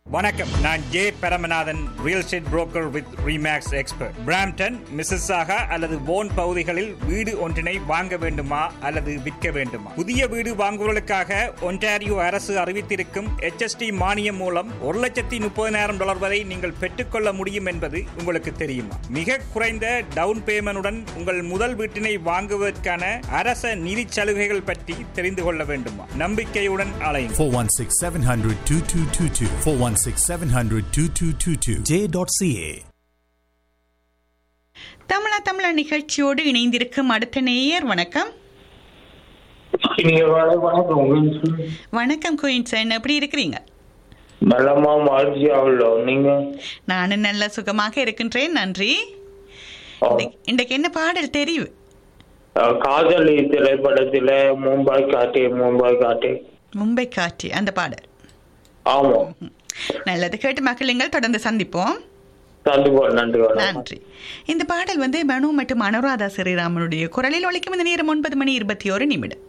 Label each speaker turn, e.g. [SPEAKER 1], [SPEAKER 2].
[SPEAKER 1] வணக்கம் நான் J Paramanathan real estate broker with Remax expert Brampton Mississauga அல்லது போன் பகுதிகளில் வீடு ஒன்றினை வாங்க வேண்டுமா அல்லது விற்க வேண்டுமா புதிய வீடு வாங்குவதற்காக ஒன்டாரியோ அரசு அறிவித்திருக்கும் HST மானியம் மூலம் ஒரு லட்சத்தி முப்பதினாயிரம் டாலர் வரை நீங்கள் பெற்றுக்கொள்ள முடியும் என்பது உங்களுக்கு தெரியுமா மிக குறைந்த டவுன் பேமெண்டுடன் உங்கள் முதல் வீட்டினை வாங்குவதற்கான அரச நிதி சலுகைகள் பற்றி தெரிந்து கொள்ள வேண்டுமா நம்பிக்கையுடன் அலையுங்கள்
[SPEAKER 2] 416 700 2222. 416 700 2222. J.ca.
[SPEAKER 3] தமிழா தமிழா நிகழ்ச்சியோடு இணைந்திருக்கும் அடுத்த நேயர் வணக்கம்
[SPEAKER 4] நீங்க வர வணக்கம் உங்களுக்கு
[SPEAKER 3] வணக்கம் குயின்சன் எப்படி இருக்கிறீங்க
[SPEAKER 4] நலமா மகிழ்ச்சியாவில் நீங்க
[SPEAKER 3] நானும் நல்ல சுகமாக இருக்கின்றேன் நன்றி
[SPEAKER 4] ஆ.
[SPEAKER 3] இன்றைக்கு- இன்றைக்கு என்ன பாடல் தெரியும்
[SPEAKER 4] அஹ், காதலி திரைப்படத்துல மும்பை காட்டே மும்பை காட்டே
[SPEAKER 3] மும்பை காட்சி அந்த பாடல்
[SPEAKER 4] ஆமா
[SPEAKER 3] நல்லது கேட்டு மக்களுங்கள் தொடர்ந்து சந்திப்போம்
[SPEAKER 4] சந்திப்பா நன்றி வணக்கம்
[SPEAKER 3] நன்றி இந்த பாடல் வந்து மனு மற்றும் அனுராதா ஸ்ரீராமனுடைய குரலில் ஒழிக்கும் இந்த நேரம் ஒன்பது மணி இருபத்தி ஒரு நிமிடம்